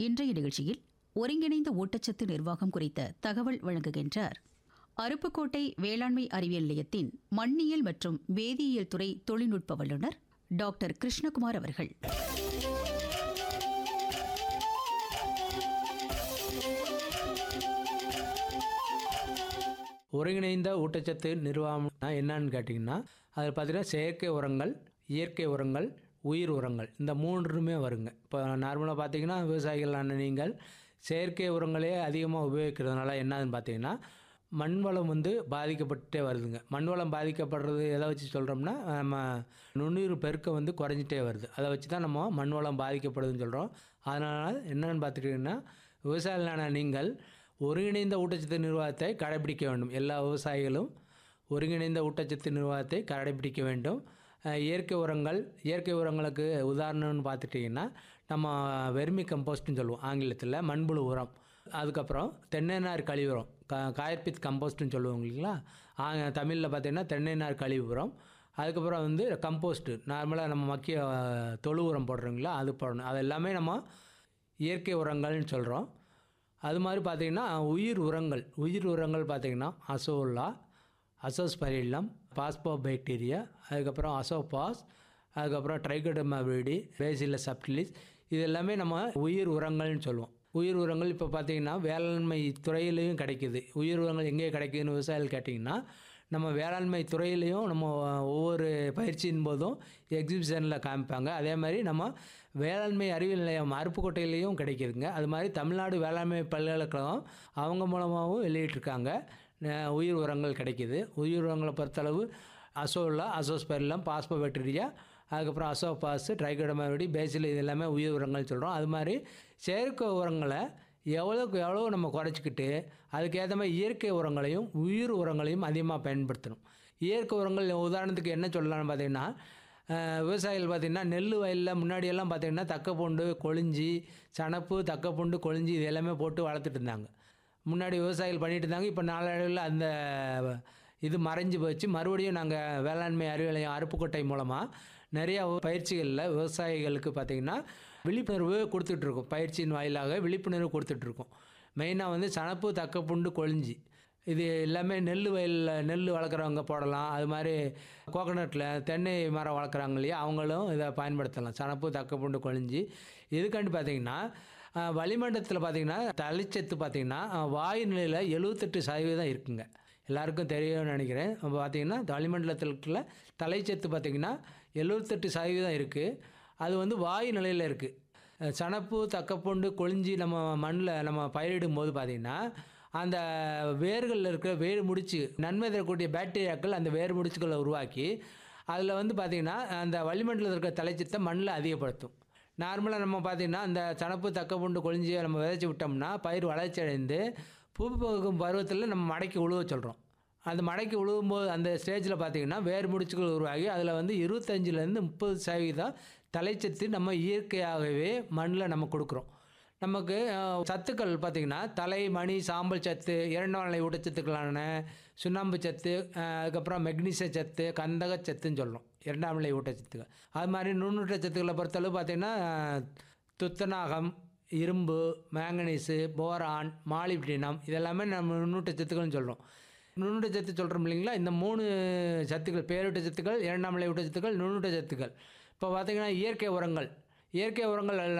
இன்றைய நிகழ்ச்சியில் ஒருங்கிணைந்த ஊட்டச்சத்து நிர்வாகம் குறித்த தகவல் வழங்குகின்றார் அருப்புக்கோட்டை வேளாண்மை அறிவியல் நிலையத்தின் மண்ணியல் மற்றும் வேதியியல் துறை தொழில்நுட்ப வல்லுநர் டாக்டர் கிருஷ்ணகுமார் அவர்கள் ஒருங்கிணைந்த ஊட்டச்சத்து நிர்வாகம்னா என்னன்னு கேட்டிங்கன்னா அதில் பார்த்தீங்கன்னா செயற்கை உரங்கள் இயற்கை உரங்கள் உயிர் உரங்கள் இந்த மூன்றுமே வருங்க இப்போ நார்மலாக பார்த்தீங்கன்னா விவசாயிகளான நீங்கள் செயற்கை உரங்களே அதிகமாக உபயோகிக்கிறதுனால என்னன்னு பார்த்தீங்கன்னா மண் வளம் வந்து பாதிக்கப்பட்டுட்டே வருதுங்க மண் வளம் பாதிக்கப்படுறது எதை வச்சு சொல்கிறோம்னா நம்ம நுண்ணுயிர் பெருக்கம் வந்து குறைஞ்சிட்டே வருது அதை வச்சு தான் நம்ம மண் வளம் பாதிக்கப்படுதுன்னு சொல்கிறோம் அதனால் என்னென்னு பார்த்துட்டிங்கன்னா விவசாயிகளான நீங்கள் ஒருங்கிணைந்த ஊட்டச்சத்து நிர்வாகத்தை கடைபிடிக்க வேண்டும் எல்லா விவசாயிகளும் ஒருங்கிணைந்த ஊட்டச்சத்து நிர்வாகத்தை கடைபிடிக்க வேண்டும் அஹ் இயற்கை உரங்கள் இயற்கை உரங்களுக்கு உதாரணம்னு பார்த்துட்டிங்கன்னா நம்ம வெர்மி கம்போஸ்ட்னு சொல்லுவோம் ஆங்கிலத்தில் மண்புழு உரம் அதுக்கப்புறம் தென்னை நார் கழிவு உரம் கா காயற்பித் கம்போஸ்ட்னு சொல்லுவோம் இல்லைங்களா ஆ தமிழில் பார்த்தீங்கன்னா தென்னை நார் கழிவு உரம் அதுக்கப்புறம் வந்து கம்போஸ்ட்டு நார்மலாக நம்ம மக்கிய அஹ், தொழு உரம் போடுறோங்களா அது போடணும் அது எல்லாமே நம்ம இயற்கை உரங்கள்னு சொல்கிறோம் அது மாதிரி பார்த்திங்கன்னா உயிர் உரங்கள் உயிர் உரங்கள் பார்த்திங்கன்னா அசோலா அசோஸ்பரிலம் பாஸ்போபாக்டீரியா அதுக்கப்புறம் அசோபாஸ் அதுக்கப்புறம் ட்ரைகோடமா விரிடி பேசில சப்டிலிஸ் இது எல்லாமே நம்ம உயிர் உரங்கள்னு சொல்லுவோம் உயிர் உரங்கள் இப்போ பார்த்தீங்கன்னா வேளாண்மை துறையிலையும் கிடைக்குது உயிர் உரங்கள் எங்கே கிடைக்குதுன்னு விவசாயிகள் கேட்டிங்கன்னா நம்ம வேளாண்மை துறையிலையும் நம்ம ஒவ்வொரு பயிற்சியின் போதும் எக்ஸிபிஷனில் காமிப்பாங்க அதே மாதிரி நம்ம வேளாண்மை அறிவியல் நிலையம் அருப்புக்கோட்டையிலையும் கிடைக்குதுங்க அது மாதிரி தமிழ்நாடு வேளாண்மை பல்கலைக்கழகம் அவங்க மூலமாகவும் வெளியிட்டிருக்காங்க அஹ் உயிர் உரங்கள் கிடைக்குது உயிர் உரங்களை பொறுத்தளவு அசோலா அசோஸ்பெரிலம் பாஸ்போபாக்டீரியா அதுக்கப்புறம் அசோபாஸ் ட்ரைகோடமாவிடி பேசில் இது எல்லாமே உயிர் உரங்கள் சொல்கிறோம் அது மாதிரி செயற்கை உரங்களை எவ்வளோக்கு எவ்வளோ நம்ம குறைச்சிக்கிட்டு அதுக்கேற்ற மாதிரி இயற்கை உரங்களையும் உயிர் உரங்களையும் அதிகமாக பயன்படுத்தணும் இயற்கை உரங்கள் உதாரணத்துக்கு என்ன சொல்லலாம்னு பார்த்தீங்கன்னா அஹ், விவசாயிகள் பார்த்திங்கன்னா நெல் வயலில் முன்னாடியெல்லாம் பார்த்திங்கன்னா தக்கப்பூண்டு கொழிஞ்சி சணப்பு தக்கப்பூண்டு கொழிஞ்சி இது எல்லாமே போட்டு வளர்த்துட்டு இருந்தாங்க முன்னாடி விவசாயிகள் பண்ணிட்டு இருந்தாங்க இப்போ நாளடைவில் அந்த இது மறைஞ்சு போச்சு மறுபடியும் நாங்கள் வேளாண்மை அறிவியல் நிலையம் அருப்புக்கோட்டை மூலமாக நிறைய பயிற்சிகளில் விவசாயிகளுக்கு பார்த்திங்கன்னா விழிப்புணர்வு கொடுத்துட்ருக்கோம் பயிற்சியின் வாயிலாக விழிப்புணர்வு கொடுத்துட்ருக்கோம் மெயினாக வந்து சணப்பு தக்கப்புண்டு கொழிஞ்சி இது எல்லாமே நெல் வயலில் நெல் வளர்க்குறவங்க போடலாம் அது மாதிரி கோகனட்டில் தென்னை மரம் வளர்க்குறாங்க இல்லையா அவங்களும் இதை பயன்படுத்தலாம் சணப்பு தக்கப்புண்டு கொழிஞ்சி இதுக்காண்டி பார்த்தீங்கன்னா அஹ், வளிமண்டலத்தில் பார்த்தீங்கன்னா தலைச்சத்து பார்த்தீங்கன்னா அஹ், வாயு நிலையில் எழுபத்தெட்டு சதவீதம் இருக்குங்க எல்லாருக்கும் தெரியும்னு நினைக்கிறேன் அப்ப பார்த்தீங்கன்னா வளிமண்டலத்தில் தலைச்சத்து பார்த்தீங்கன்னா எழுபத்தெட்டு சதவீதம் இருக்குது அது வந்து வாயு நிலையில் இருக்குது அஹ் சணப்பு தக்கப்பூண்டு கொழிஞ்சி நம்ம மண்ணில் நம்ம பயிரிடும் போது பார்த்திங்கன்னா அந்த வேர்களில் இருக்கிற வேர் முடிச்சு நன்மை தரக்கூடிய பாக்டீரியாக்கள் அந்த வேர் முடிச்சுக்களை உருவாக்கி அதில் வந்து பார்த்திங்கன்னா அந்த வளிமண்டலத்தில் இருக்கிற தலைச்சத்தை மண்ணில் அதிகப்படுத்தும் நார்மலாக நம்ம பார்த்திங்கன்னா அந்த சணப்பு தக்கப்பூண்டு கொழிஞ்சியை நம்ம விதைச்சி விட்டோம்னா பயிர் வளர்ச்சி அடைந்து பூ பூக்கும் பருவத்தில் நம்ம மடக்கி உழுவ சொல்கிறோம் அந்த மடக்கி உழுவும்போது அந்த ஸ்டேஜில் பார்த்தீங்கன்னா வேர் முடிச்சுகள் உருவாகி அதில் வந்து இருபத்தஞ்சிலேருந்து முப்பது சதவீதம் தலைச்சத்து நம்ம இயற்கையாகவே மண்ணில் நம்ம கொடுக்குறோம் நமக்கு அஹ், சத்துக்கள் பார்த்திங்கன்னா தலை மணி சாம்பல் சத்து இரண்டாம் நிலை ஊட்டச்சத்துக்களான சுண்ணாம்பு சத்து அஹ், அதுக்கப்புறம் மெக்னீசிய சத்து கந்தக சத்துன்னு சொல்கிறோம் இரண்டாம் நிலை ஊட்டச்சத்துக்கள் அது மாதிரி நுண்ணூட்ட சத்துக்களை பொறுத்தளவு பார்த்திங்கன்னா அஹ், துத்தநாகம் இரும்பு மேங்கனீஸு போரான் மாலிப்டினம் இதெல்லாமே நம்ம நுண்ணூட்ட சத்துக்கள்னு சொல்கிறோம் நுண்ணூட்ட சத்து சொல்கிறோம் இல்லைங்களா இந்த மூணு சத்துக்கள் பேரூட்ட சத்துக்கள் இரண்டாம் நிலை ஊட்டச்சத்துக்கள் நுண்ணூட்ட சத்துக்கள் இப்போ பார்த்திங்கன்னா இயற்கை உரங்கள் இயற்கை உரங்கள்